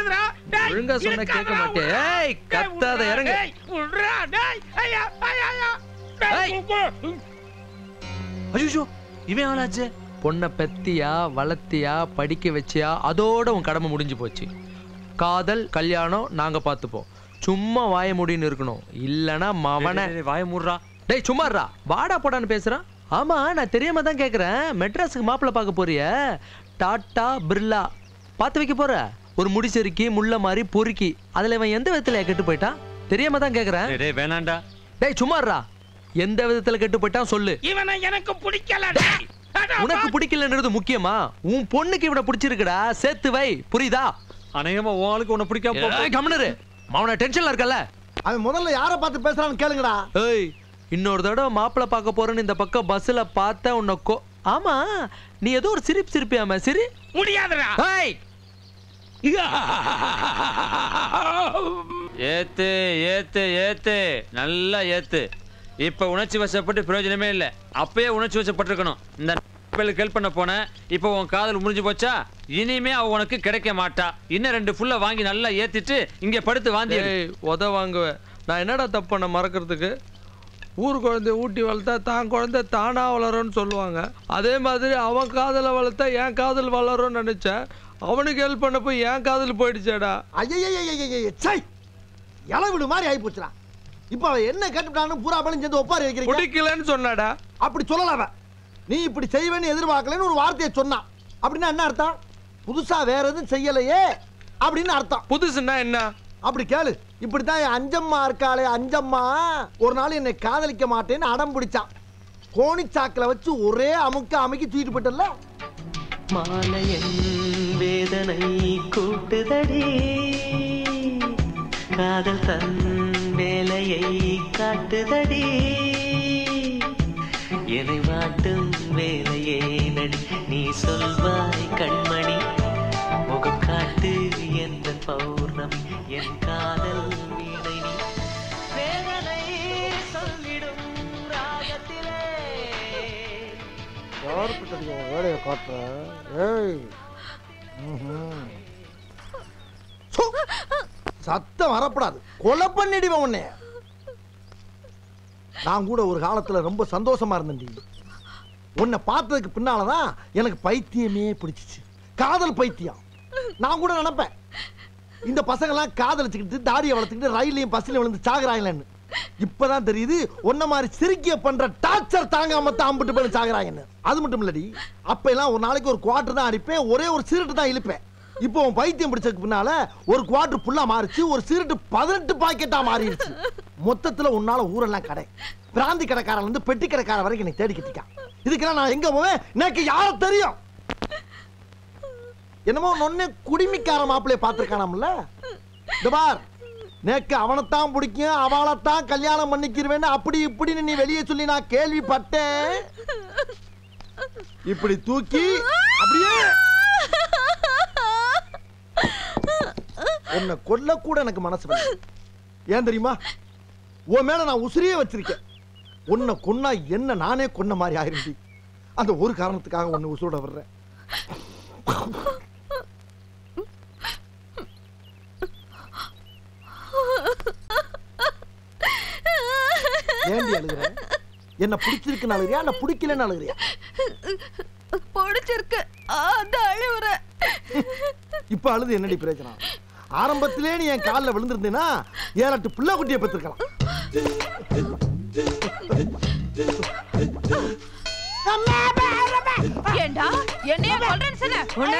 முடியாதுடா டேய், ஒழுங்கா சொன்னா கேட்க இருக்காதடா, மாட்டியா? விட்றா. ஏய், டேய், கத்தாத, விட்றா, இறங்கு. டேய், விட்றா, டேய், ஐயா, ஐயா, ஐயா. டேய், ஏய். குக்கு. அஜுஷோ இவன் ஆளாச்சு பொண்ணை பெத்தியா வளர்த்தியா படிக்க வச்சியா அதோட உன் கடமை முடிஞ்சு போச்சு காதல் கல்யாணம் நாங்க பார்த்துப்போம் சும்மா வாய முடின்னு இருக்கணும் இல்லனா மவனை வாய மூடுறா டேய் சும்மாறா வாடா போடான்னு பேசுறான் ஆமா நான் தெரியாம தான் கேக்குறேன் மெட்ராஸுக்கு மாப்பிள்ளை பார்க்க போறிய டாட்டா பிர்லா பார்த்து வைக்க போற ஒரு முடிச்செருக்கி முள்ள மாதிரி பொறுக்கி அதுல இவன் எந்த விதத்துல கெட்டு போயிட்டான் தெரியாம தான் கேக்குறேன் டேய், டேய் வேணாண்டா டேய் சும்மாறா எந்த விதத்துல கெட்டு போயிட்டான் சொல்லு இவனை எனக்கு பிடிக்கல டேய். அடா, உனக்கு பிடிக்கலன்றது முக்கியமா உன் பொண்ணுக்கு இவனை பிடிச்சிருக்குடா சேர்த்து வை புரியுதா அநேகமா உன் ஆளுக்கு உன்னை பிடிக்காம போ- ஏய், கம்முனு அவன டென்ஷன்ல இருக்கல அவன் முதல்ல யாரை பார்த்து பேசுறான்னு கேளுங்கடா ஏய் இன்னொரு தடவை மாப்பிள்ளை பார்க்க போறேன்னு இந்த பக்கம் பஸ்ல பார்த்த உன்னை கோ ஆமா நீ ஏதோ ஒரு சிரிப்பு சிரிப்பியாம சிரி முடியாதுடா ஏய் ஏத்து ஏத்து ஏத்து நல்லா ஏத்து இப்ப உணர்ச்சி வசப்பட்டு பிரயோஜனமே இல்ல அப்பயே உணர்ச்சி வசப்பட்டிருக்கணும் இந்த பேருக்கு ஹெல்ப் பண்ண போனேன் இப்போ உன் காதல் முடிஞ்சு போச்சா இனிமே அவ உனக்கு கிடைக்க மாட்டா இன்னும் ரெண்டு ஃபுல்லா வாங்கி நல்லா ஏத்திட்டு இங்க படுத்து வாந்தி எடு. ஏய் உத வாங்குவேன் நான் என்னடா தப்பு பண்ண மறக்கிறதுக்கு ஊர் குழந்தைய ஊட்டி வளர்த்தா தான் குழந்தை தானா வளரும்னு சொல்லுவாங்க அதே மாதிரி அவன் காதலை வளர்த்தா என் காதல் வளரும்னு நினைச்சேன் அவனுக்கு ஹெல்ப் பண்ண போய் என் காதல் போயிடுச்சேடா ஐயய்யய்யய்யய்ய, சை இளவிடு மாதிரி ஆகி போச்சுடா இப்போ அவன் என்ன கேட்டுட்டான்னு பூரா பழம் சேர்ந்து ஒப்பாரி வைக்கிறீங்க பிடிக்கலன்னு சொன்னாடா அப்படி சொல்லல அவன் நீ இப்படி செய்வேன்னு எதிர்பார்க்கலன்னு ஒரு வார்த்தையை சொன்னான் அப்படின்னா என்ன அர்த்தம் புதுசா வேற எதுவும் செய்யலையே அப்படின்னு அர்த்தம் புதுசுன்னா என்ன அப்படி கேளு இப்படித்தான் என் அஞ்சம்மா இருக்காளே அஞ்சம்மா ஒரு நாள் என்னை காதலிக்க மாட்டேன்னு அடம் பிடிச்சான் கோணிச்சாக்கில் வச்சு ஒரே அமுக்க அமுக்கி தூக்கிட்டு போயிட்டல மாலையன் வேதனை கூட்டுதடி காதல் தன் வேலையை காட்டுதடி என்னை வாட்டும் வேலையே நடி நீ சொல்வாய் கண்மணி முகம் காட்டு எந்த பௌர்ணமி என் காதல் வீணை நீ வேதனை சொல்லிடும் ராகத்திலே யாருக்கு வேலையை காட்டுற ஏய் ம்ஹும். சு! சத்தம் வரப்படாது கொலை பண்ணிடுவேன் உன்னை நான் கூட ஒரு காலத்துல ரொம்ப சந்தோஷமா இருந்தேன்டி உன்னை பார்த்ததுக்கு பின்னாலதான் எனக்கு பைத்தியமே பிடிச்சிச்சு காதல் பைத்தியம் நான் கூட நினைப்பேன் இந்த பசங்கெல்லாம் காதலிச்சுக்கிட்டு தாடியை வளர்த்துக்கிட்டு ரயிலையும் பஸ்லையும் விழுந்து சாகுறாங்களேன்னு இப்பதான் தெரியுது உன்ன மாதிரி சிரிக்கிய பண்ற டார்ச்சர் தாங்காம தான் அம்பிட்டு போய் சாகுறாங்கன்னு அது மட்டும் இல்லடி அப்ப எல்லாம் ஒரு நாளைக்கு ஒரு குவார்டர் தான் அடிப்பேன் ஒரே ஒரு சிகரெட் தான் இழுப்பேன் இப்போ உன் பைத்தியம் பிடிச்சதுக்கு பின்னால ஒரு குவார்டர் ஃபுல்லா மாறிச்சு ஒரு சிகரெட் பதினெட்டு பாக்கெட்டா மாறிடுச்சு மொத்தத்துல உன்னால ஊரெல்லாம் கடை பிராந்தி கடைக்காரன் இருந்து பெட்டி கடைக்காரன் வரைக்கும் எனக்கு தேடி கட்டிக்கான் இதுக்கெல்லாம் நான் எங்க போவேன் எனக்கு யார தெரியும் என்னமோ நொன்னே குடிமிக்கார மாப்பிள்ளைய பார்த்துருக்கானாம்ல இந்த பார் நேக்கு அவனைத்தான் பிடிக்கும் அவளைத்தான் கல்யாணம் பண்ணிக்கிறவேன்னு அப்படி இப்படின்னு நீ வெளியே சொல்லி நான் கேள்விப்பட்டேன் இப்படி தூக்கி அப்படியே உன்னை கொல்ல கூட எனக்கு மனசு வரல. ஏன் தெரியுமா உன் மேல நான் உசிரியே வச்சிருக்கேன் உன்னை கொன்னா என்ன நானே கொன்ன மாதிரி ஆயிருந்தி அந்த ஒரு காரணத்துக்காக உன்னை உசுரோட வர்றேன் ஏண்டி அழுகுற என்ன பிடிச்சிருக்குன்னு அழுகிறியா இல்ல பிடிக்கலன்னு அழுகிறியா பிடிச்சிருக்கு அந்த அழுவுற இப்ப அழுது என்னடி பிரயோஜனம் ஆரம்பத்திலே நீ என் காலில் விழுந்திருந்தேன்னா ஏழட்டு பிள்ளை குட்டியை பெற்றிருக்கலாம் ஏண்டா என்னைய கொல்றேன்னு சொன்ன உன்ன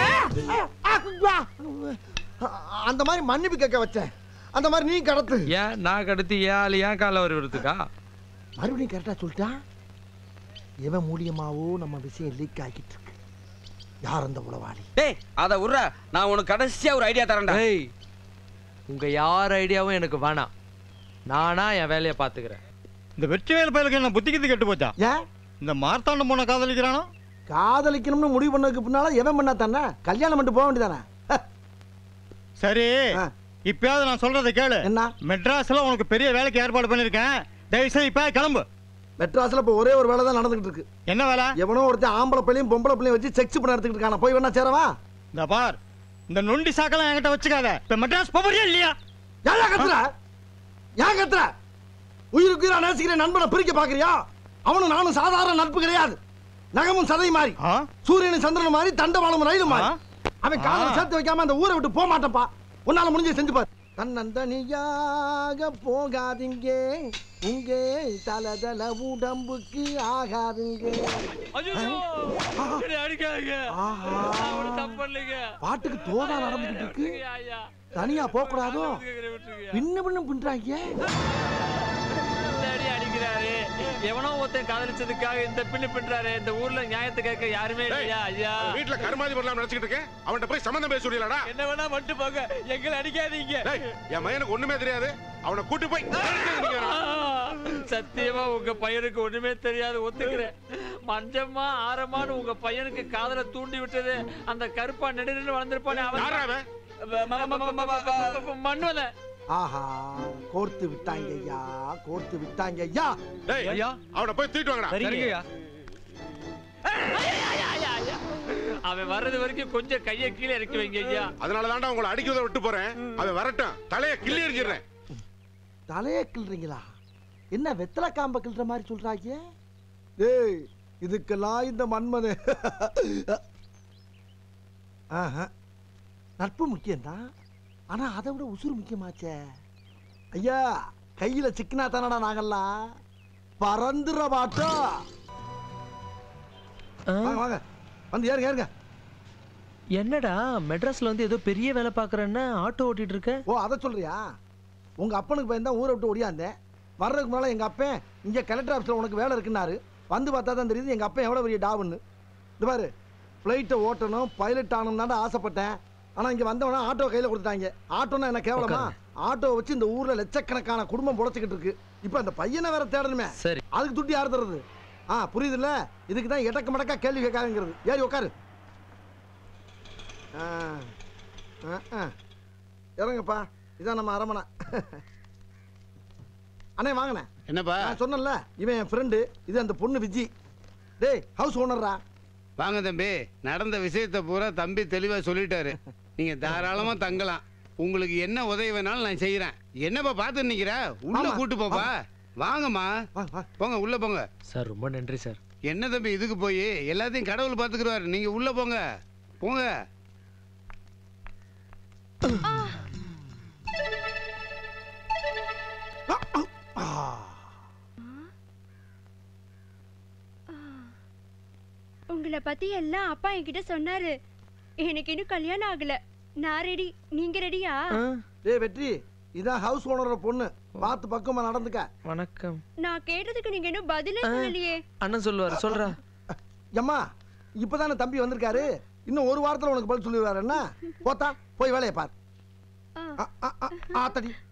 அந்த மாதிரி மன்னிப்பு கேட்க வச்சேன் அந்த மாதிரி நீ கடத்து ஏன் நான் கடுத்து ஏன் ஆளு ஏன் கால வருவதுக்கா மறுபடியும் கரெக்டா சொல்லிட்டா எவன் மூலியமாவோ நம்ம விஷயம் லீக் ஆகிட்டு இருக்கு யார் அந்த உளவாளி டேய் அத உர்ற நான் உனக்கு கடைசியா ஒரு ஐடியா தரேன்டா ஏய் உங்க யார் ஐடியாவும் எனக்கு வேணாம் நானா என் வேலையை பாத்துக்கிறேன் இந்த வெற்றிவேல் பயலுக்கு என்ன புத்தி கித்தி கெட்டு போச்சா ஏன் இந்த மார்த்தாண்டம் போன காதலிக்கிறானோ காதலிக்கணும்னு முடிவு பண்ணதுக்கு பின்னால எவன் பண்ணா தானே கல்யாணம் பண்ணிட்டு போக வேண்டியதானே சரி இப்பயாவது நான் சொல்றதை கேளு என்ன மெட்ராஸ்ல உனக்கு பெரிய வேலைக்கு ஏற்பாடு பண்ணிருக்கேன் தயவு செய்து இப்ப கிளம்பு மெட்ராஸ்ல இப்போ ஒரே ஒரு வேலை தான் நடந்துகிட்டு இருக்கு என்ன வேலை எவனோ ஒருத்தன் ஆம்பளை பிள்ளையும் பொம்பளை பிள்ளையும் வச்சு செக்ஸ் பண்ண எடுத்துக்கிட்டு இருக்கான போய் வேணா சேரவா இந்த பார் இந்த நொண்டி சாக்கெல்லாம் என்கிட்ட வச்சுக்காத இப்ப மெட்ராஸ் போறியா இல்லையா ஏன் கத்துற ஏன் கத்துற உயிருக்கு உயிரா நேசிக்கிற நண்பனை பிரிக்க பாக்குறியா அவனும் நானும் சாதாரண நட்பு கிடையாது நகமும் சதை மாதிரி ஆ? சூரியனும் சந்திரன் மாதிரி தண்டவாளம் ரயிலும் மாதிரி ஆ? அவன் காதல ஆ. சேர்த்து வைக்காம அந்த ஊரை விட்டு போக மாட்டேன்ப்பா உன்னால முடிஞ்சு செஞ்சு பாரு தன்னந்தனியாக போகாதீங்க உங்க தலதல உடம்புக்கு ஆகாதுங்க அடிக்காதீங்க ஆஹா. நான் ஒண்ணும் தப்பு பண்ணலைங்க. பாட்டுக்கு தோதா நடந்துகிட்டு இருக்கு ஐயா, தனியா போக கூடாதோ விட்டுருங்க, விட்டுருங்க. பின்ன பின்ன பின்றாங்க இந்த அடி அடிக்கிறாரு எவனோ ஒருத்தன் காதலிச்சதுக்காக இந்த பின்னு பின்றாரு இந்த ஊர்ல நியாயத்தை கேட்க யாருமே இல்லையா ஐயா வீட்டுல கருமாதி பண்ணலாம் நினைச்சுக்கிட்டு இருக்கேன் அவன்கிட்ட போய் சம்மந்தம் பேச சொல்லிடலடா என்ன வேணா மட்டும் போங்க எங்களை அடிக்காதீங்க டேய் என் மகனுக்கு ஒண்ணுமே தெரியாது அவனை கூட்டி போய் அடிக்கிறது நீங்க வேணாம். சத்தியமா உங்க பையனுக்கு ஒண்ணுமே தெரியாது ஒத்துக்கிறேன் மஞ்சம்மா ஆரமான்னு உங்க பையனுக்கு காதல தூண்டி விட்டது அந்த கருப்பா நெடுன்னு வளர்ந்திருப்பானே யாரா அவன் அவன் மண்ணுவல ஆஹா கோர்த்து விட்டாங்க ஐயா கோர்த்து விட்டாங்க ஐயா டேய் அவனை போய் தூக்கிட்டு வாங்கடா சரிங்கய்யா அவன் வர்றது வரைக்கும் கொஞ்சம் கையை கீழே இறக்கி வைங்க ஐயா அதனால தான்டா உங்களை அடிக்கிறத விட்டு போறேன் அவன் வரட்டும் தலைய கிள்ளி எரிஞ்சிடுறேன் தலைய கிள்றீங்களா என்ன வெத்தலை காம்ப கிள்ற மாதிரி சொல்றாங்க டேய் இதுக்கெல்லாம் இந்த மன்மது ஆஹா. நட்பு முக்கியம்தான் ஆனா அதை விட உசுறு முக்கியமாச்சே ஐயா கையில சிக்கினா தானடா நாங்கெல்லாம் பறந்துற மாட்டோம் ஆ, வாங்க வாங்க வந்து ஏறுங்க ஏறுங்க என்னடா மெட்ராஸ்ல வந்து ஏதோ பெரிய வேலை பாக்குறேன்னா ஆட்டோ ஓட்டிட்டு இருக்க ஓ அதை சொல்றியா உங்க அப்பனுக்கு பயந்தா ஊரை விட்டு ஓடியாந்தேன் வர்றதுக்கு முன்னால எங்க அப்பன் இங்க கலெக்டர் ஆஃபீஸில் உனக்கு வேலை இருக்குன்னாரு வந்து பார்த்தா தான் தெரியுது எங்க அப்பன் எவ்வளவு பெரிய டாவுன்னு இது பாரு ஃப்ளைட்டை ஓட்டணும் பைலட் ஆகணும் ஆசைப்பட்டேன் ஆனா இங்க வந்தவனா ஆட்டோ கையில கொடுத்துட்டாங்க ஆட்டோன்னா என்ன கேவலமா ஆட்டோ வச்சு இந்த ஊர்ல லட்சக்கணக்கான குடும்பம் பொழைச்சிக்கிட்டு இருக்கு இப்போ அந்த பையனை வேற தேடணுமே சரி அதுக்கு துட்டி யார் தர்றது ஆ புரியுதுல்ல இதுக்கு தான் எடக்க மடக்கா கேள்வி கேட்காதுங்கிறது ஏறி உட்காரு ஆ ஆ, ஆ. இறங்குப்பா இதான் நம்ம அரமனை அண்ணே வாங்கண்ணே என்னப்பா நான் சொன்னேன்ல இவன் என் ஃப்ரெண்டு இது அந்த பொண்ணு விஜி டேய் ஹவுஸ் ஓனர்ரா வாங்க தம்பி நடந்த விஷயத்தை பூரா தம்பி தெளிவா சொல்லிட்டாரு நீங்க தாராளமா தங்கலாம் உங்களுக்கு என்ன உதவி வேணாலும் நான் செய்யறேன் என்னப்பா பார்த்து நிக்கிற உள்ள ஆமா, கூட்டு போப்பா வாங்கம்மா வாங்க வாங்க போங்க உள்ள போங்க சார் ரொம்ப நன்றி சார் என்ன தம்பி இதுக்கு போய் எல்லாத்தையும் கடவுள் பார்த்துக்குருவாரு நீங்க உள்ள போங்க போங்க ஆ. உங்களை பத்தி எல்லாம் அப்பா என்கிட்ட சொன்னாரு எனக்கு இன்னும் கல்யாணம் ஆகல நான் ரெடி நீங்க ரெடியா ஆ, டேய் வெற்றி இதான் ஹவுஸ் ஓனரோட பொண்ணு பார்த்து பக்கமா நடந்துக்க வணக்கம் நான் கேட்டதுக்கு நீங்க இன்னும் பதிலே சொல்லலையே அண்ணன் சொல்லுவார் சொல்றா எம்மா இப்பதானே தம்பி வந்திருக்காரு இன்னும் ஒரு வாரத்துல உனக்கு பதில் சொல்லிடுவாரு என்ன போத்தா போய் வேலையை பார் ஆ. ஆ, ஆ, ஆ, ஆத்தடி